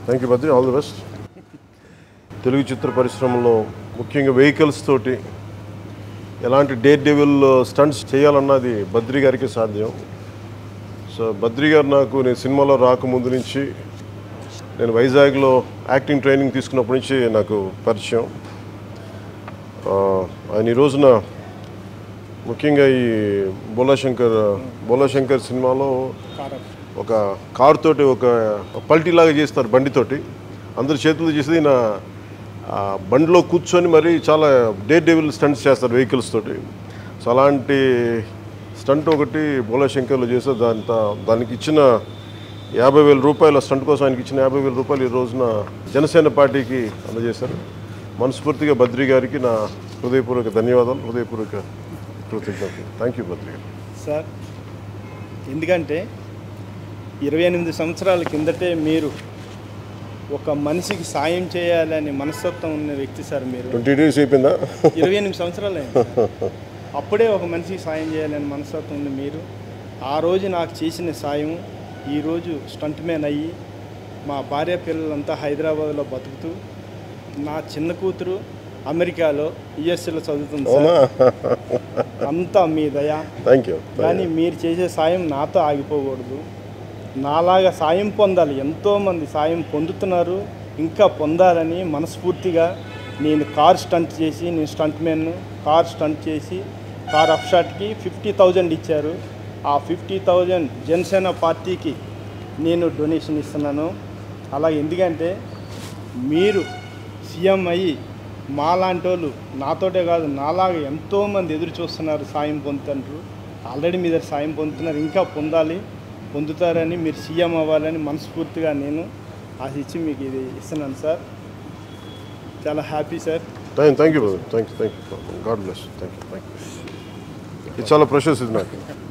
Thank you Badri all the best Telugu చిత్ర పరిశ్రమలో ముఖ్యంగా వెహికల్స్ తోటి ఎలాంటి డేట్ డెవిల్ స్టంట్స్ చేయాలన్నది బద్రి గారికి సాధ్యం సో బద్రి గారు నాకు నేను సినిమాలో రాకముందు నుంచి నేను వైజాగ్లో యాక్టింగ్ ట్రైనింగ్ తీసుకున్నప్పటి నుంచి నాకు పరిచయం ఆ, ఆయన ఈ రోజున ముఖ్యంగా ఈ బోలాశంకర్ బోలాశంకర్ సినిమాలో ఒక కార్ తోటి ఒక పల్టీలాగా చేస్తారు బండితోటి అందరి చేతులు చేసేది నా ఆ, బండిలో కూర్చొని మరి చాలా డే డెవిల్ స్టంట్స్ చేస్తారు వెహికల్స్ తోటి సో అలాంటి స్టంట్ ఒకటి బోలాశంకర్లో చేస్తే దాంత దానికి ఇచ్చిన యాభై వేల రూపాయల స్టంట్ కోసం ఆయనకి ఇచ్చిన యాభై వేల రూపాయలు ఈ రోజున జనసేన పార్టీకి అందజేశారు మనస్ఫూర్తిగా బద్రి గారికి నా హృదయపూర్వక ధన్యవాదాలు హృదయపూర్వక కృతజ్ఞతలు థ్యాంక్ యూ బద్రి గారు సార్ ఎందుకంటే ఇరవై ఎనిమిది సంవత్సరాల కిందటే మీరు ఒక మనిషికి సాయం చేయాలనే మనస్తత్వం ఉన్న వ్యక్తి సార్ మీరు ట్వంటీ డేస్ అయిపోయిందా ఇరవై ఎనిమిది సంవత్సరాలు అయింది సార్. అప్పుడే ఒక మనిషికి సాయం చేయాలని మనస్తత్వం ఉంది మీరు ఆ రోజు నాకు చేసిన సాయం ఈరోజు స్టంట్ మ్యాన్ అయ్యి మా భార్య పిల్లలంతా హైదరాబాద్లో బతుకుతూ నా చిన్న కూతురు అమెరికాలో యుఎస్ఏలో చదువుతుంది అవునా సార్ అంతా మీ దయ థ్యాంక్ యూ కానీ మీరు చేసే సాయం నాతో ఆగిపోకూడదు నాలాగా సాయం పొందాలి ఎంతోమంది సాయం పొందుతున్నారు ఇంకా పొందాలని మనస్ఫూర్తిగా నేను కార్ స్టంట్ చేసి నేను స్టంట్ మ్యాన్ కార్ స్టంట్ చేసి కార్ అప్షాట్కి ఫిఫ్టీ థౌజండ్ ఇచ్చారు ఆ ఫిఫ్టీ థౌజండ్ జనసేన పార్టీకి నేను డొనేషన్ ఇస్తున్నాను అలా ఎందుకంటే మీరు సీఎం అయ్యి మాలాంటి వాళ్ళు నాతోటే కాదు నాలాగా ఎంతోమంది ఎదురు చూస్తున్నారు సాయం పొందుతుంటారు ఆల్రెడీ మీ దగ్గర సాయం పొందుతున్నారు ఇంకా పొందాలి పొందుతారని మీరు సీఎం అవ్వాలని మనస్ఫూర్తిగా నేను ఆశించి మీకు ఇది ఇస్తున్నాను సార్ చాలా happy sir thank thank you brother thank you thank you god bless thank you thank you ఇది చాలా ప్రెషర్స్ ఇది నాకు